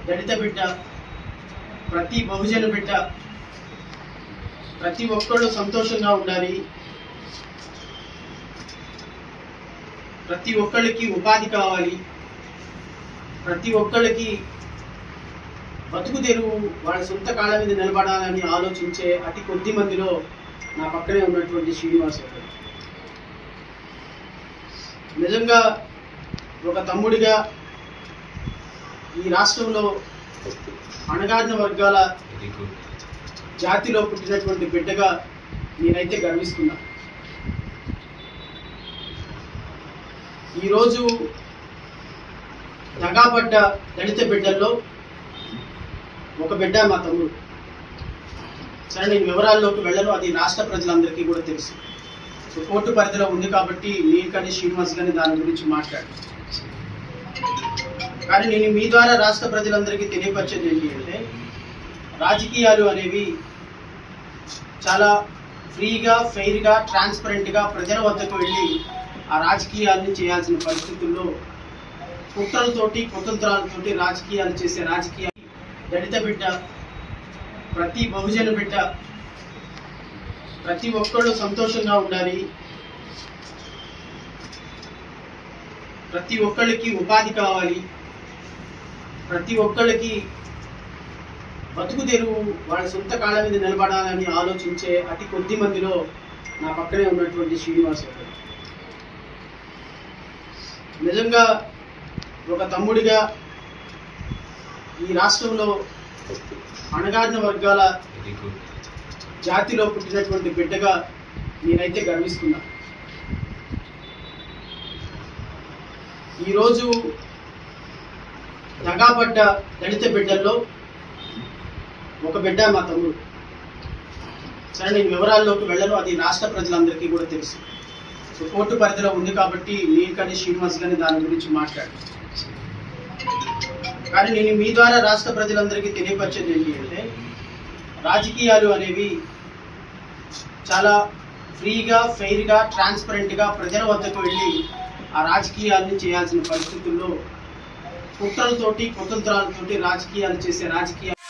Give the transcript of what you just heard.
దళిత బిడ్డ ప్రతి బహుజన బిడ్డ ప్రతి ఒక్కళ్ళు సంతోషంగా ఉండాలి ప్రతి ఒక్కళ్ళకి ఉపాధి కావాలి ప్రతి ఒక్కళ్ళకి బతుకు తెరువు వాళ్ళ సొంత కాళ్ళ మీద నిలబడాలని ఆలోచించే అతి కొద్ది మందిలో నా పక్కనే ఉన్నటువంటి శ్రీనివాస్ గారు నిజంగా ఒక తమ్ముడిగా ఈ రాష్ట్రంలో అణగారిన వర్గాల జాతిలో పుట్టినటువంటి బిడ్డగా నేనైతే గర్విస్తున్నా ఈరోజు దగాపడ్డ దళిత బిడ్డల్లో ఒక బిడ్డ మా తమ్ముడు సరే నేను వివరాల్లోకి వెళ్ళను అది రాష్ట్ర ప్రజలందరికీ కూడా తెలుసు సో కోర్టు పరిధిలో ఉంది కాబట్టి నేను కానీ శ్రీనివాస్ కానీ దాని గురించి మాట్లాడు కానీ నేను మీ ద్వారా రాష్ట్ర ప్రజలందరికీ తెలియపరిచేది ఏంటి అంటే రాజకీయాలు అనేవి చాలా ఫ్రీగా ఫెయిర్గా ట్రాన్స్పరెంట్గా ప్రజల వద్దకు వెళ్ళి ఆ రాజకీయాలని చేయాల్సిన పరిస్థితుల్లో కుట్రలతోటి కుతంత్రాలతోటి రాజకీయాలు చేసే రాజకీయ దళిత బిడ్డ ప్రతి బహుజన బిడ్డ ప్రతి ఒక్కళ్ళు సంతోషంగా ఉండాలి ప్రతి ఒక్కళ్ళకి ఉపాధి కావాలి ప్రతి ఒక్కళ్ళకి బతుకు తెరువు వాళ్ళ సొంత కాళ్ళ మీద నిలబడాలని ఆలోచించే అతి కొద్ది మందిలో నా పక్కనే ఉన్నటువంటి శ్రీనివాస్ గారు నిజంగా ఒక తమ్ముడిగా ఈ రాష్ట్రంలో అణగారిన వర్గాల జాతిలో పుట్టినటువంటి బిడ్డగా నేనైతే గర్విస్తున్నా ఈరోజు దగాపడ్డ దళిత బిడ్డల్లో ఒక బిడ్డ మా తమ్ముడు సరే నేను వివరాల్లోకి వెళ్ళను అది రాష్ట్ర ప్రజలందరికీ కూడా తెలుసు సో కోర్టు పరిధిలో ఉంది కాబట్టి నేను కానీ శ్రీనివాస్ కానీ దాని గురించి మాట్లాడు కానీ నేను మీ ద్వారా రాష్ట్ర ప్రజలందరికీ తెలియపరిచేది ఏంటి అంటే రాజకీయాలు అనేవి చాలా ఫ్రీగా ఫెయిర్గా ట్రాన్స్పరెంట్గా ప్రజల వద్దకు వెళ్ళి ఆ రాజకీయాలని చేయాల్సిన పరిస్థితుల్లో కుట్రలతోటి కుతంత్రాలతోటి రాజకీయాలు చేసే రాజకీయ